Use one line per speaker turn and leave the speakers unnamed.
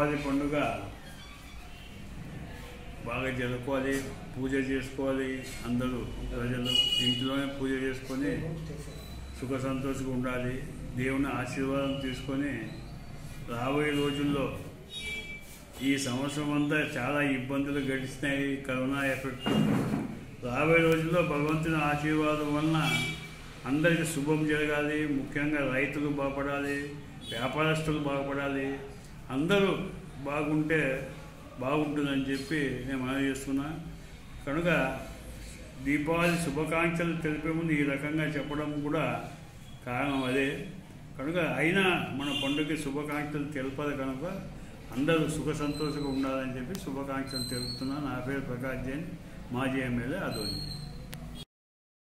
దీపావళి పండుగ బాగా జరుపుకోవాలి పూజ చేసుకోవాలి అందరూ ప్రజలు ఇంట్లోనే పూజ చేసుకొని సుఖ సంతోషంగా ఉండాలి దేవుని ఆశీర్వాదం తీసుకొని రాబోయే రోజుల్లో ఈ సంవత్సరం అంతా చాలా ఇబ్బందులు గడిచినాయి కరోనా ఎఫెక్ట్ రాబోయే రోజుల్లో భగవంతుని ఆశీర్వాదం వలన అందరికీ శుభం జరగాలి ముఖ్యంగా రైతులు బాగుపడాలి వ్యాపారస్తులు బాగుపడాలి అందరూ బాగుంటే బాగుంటుందని చెప్పి నేను మనవి చేస్తున్నా కనుక దీపావళి శుభాకాంక్షలు తెలిపే ముందు ఈ రకంగా చెప్పడం కూడా కారణం అదే కనుక అయినా మన పండుగకి శుభాకాంక్షలు తెలపాలి కనుక అందరూ సుఖ సంతోషంగా ఉండాలని చెప్పి శుభాకాంక్షలు తెలుపుతున్నా నా పేరు ప్రకాష్ జైన్ మాజీ ఎమ్మెల్యే అదోని